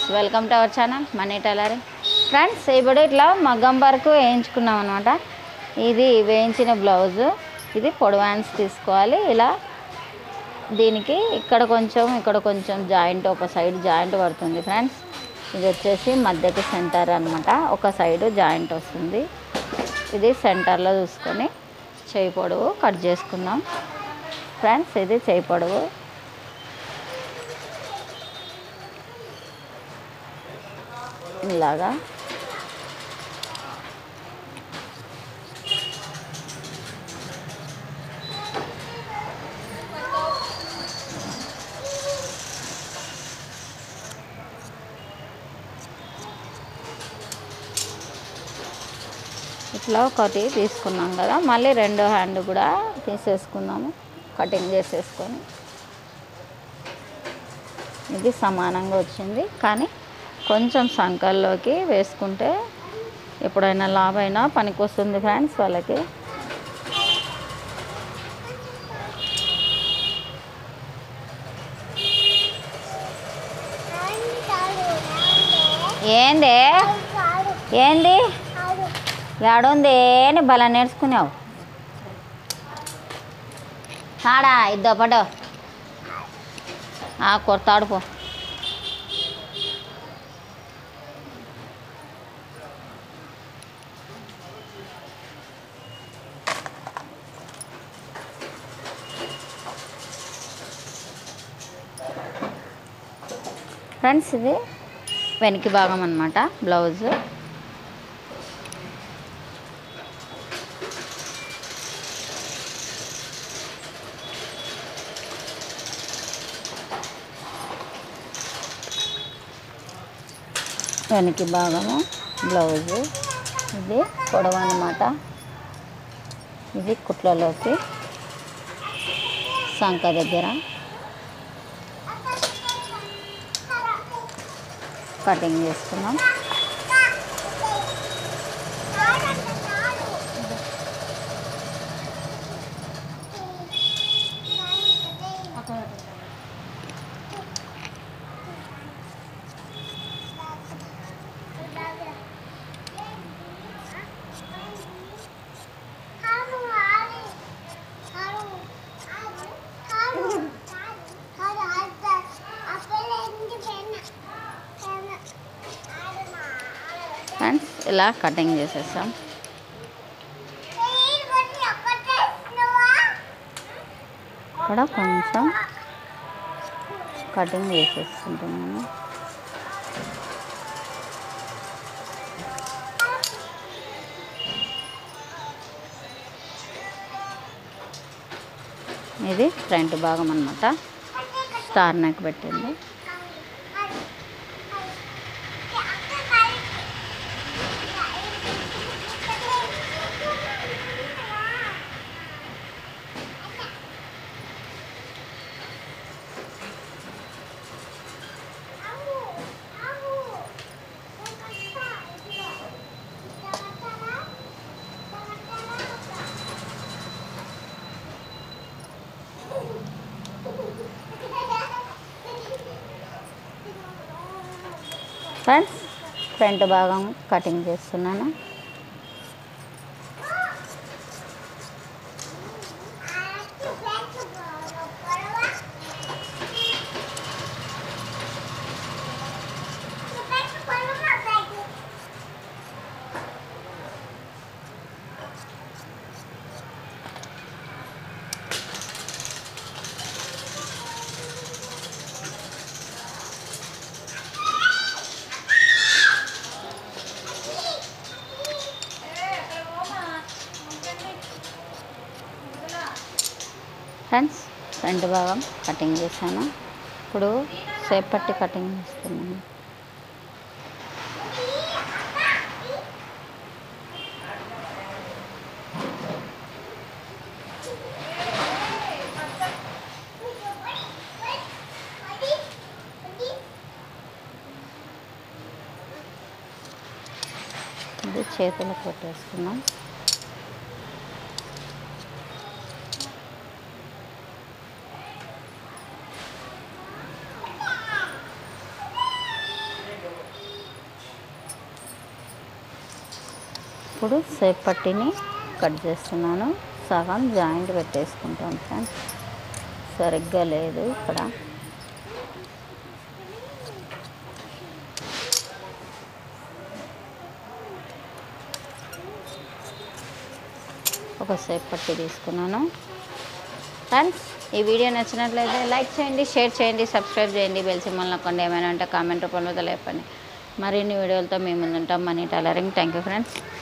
welcome to our channel money tailoring friends ఇప్పుడు ఇట్లా మగ్గం వరకు వేయించుకున్నాం అనమాట ఇది వేయించిన బ్లౌజు ఇది పొడవు హ్యాండ్స్ తీసుకోవాలి ఇలా దీనికి ఇక్కడ కొంచెం ఇక్కడ కొంచెం జాయింట్ ఒక సైడ్ జాయింట్ పడుతుంది ఫ్రెండ్స్ ఇది వచ్చేసి మధ్యకి సెంటర్ అనమాట ఒక సైడ్ జాయింట్ వస్తుంది ఇది సెంటర్లో చూసుకొని చేయి పొడవు కట్ చేసుకుందాం ఫ్రెండ్స్ ఇది చేయి పొడవు ఇలాగా ఇట్లా ఒకటి తీసుకున్నాం కదా మళ్ళీ రెండో హ్యాండ్ కూడా తీసేసుకుందాము కటింగ్ చేసేసుకొని ఇది సమానంగా వచ్చింది కానీ కొంచెం సంకల్లోకి వేసుకుంటే ఎప్పుడైనా లాభైనా పనికి వస్తుంది ఫ్రెండ్స్ వాళ్ళకి ఏంది ఏంది ఏడుంది అని బల నేర్చుకున్నావు ఆడా ఇద్దో పడ్డావు ఆ కొడతాడు పో ఫ్రెండ్స్ ఇది వెనక భాగం అనమాట బ్లౌజ్ వెనక భాగము బ్లౌజు ఇది పొడవు అనమాట ఇది కుట్లలోకి సంక దగ్గర కటింగ్ చేసుకున్నాం ఫ్రెండ్స్ ఇలా కటింగ్ చేసేస్తాం ఇక్కడ కొంచెం కటింగ్ చేసేసుకుంటున్నాను ఇది ఫ్రంట్ భాగం అనమాట స్టార్ నెక్ పెట్టింది ఫ్రెండ్స్ ఫ్రంట్ భాగం కటింగ్ చేస్తున్నాను ఫ్రెండ్స్ ఫ్రంట్ భాగం కటింగ్ చేశాను ఇప్పుడు సేప్ పట్టి కటింగ్ చేస్తున్నాను ఇది చేతులు కొట్టేసుకున్నాం ఇప్పుడు సేప్ పట్టిని కట్ చేస్తున్నాను సగం జాయింట్ పెట్టేసుకుంటాను ఫ్రెండ్స్ సరిగ్గా లేదు ఇక్కడ ఒక సేప్ పట్టి తీసుకున్నాను ఫ్రెండ్స్ ఈ వీడియో నచ్చినట్లయితే లైక్ చేయండి షేర్ చేయండి సబ్స్క్రైబ్ చేయండి బెల్ సింబల్ నొక్కండి ఏమైనా ఉంటే కామెంట్ రూపంలో తెలియపండి మరిన్ని వీడియోలతో మేము ముందుంటాం money tailoring thank you friends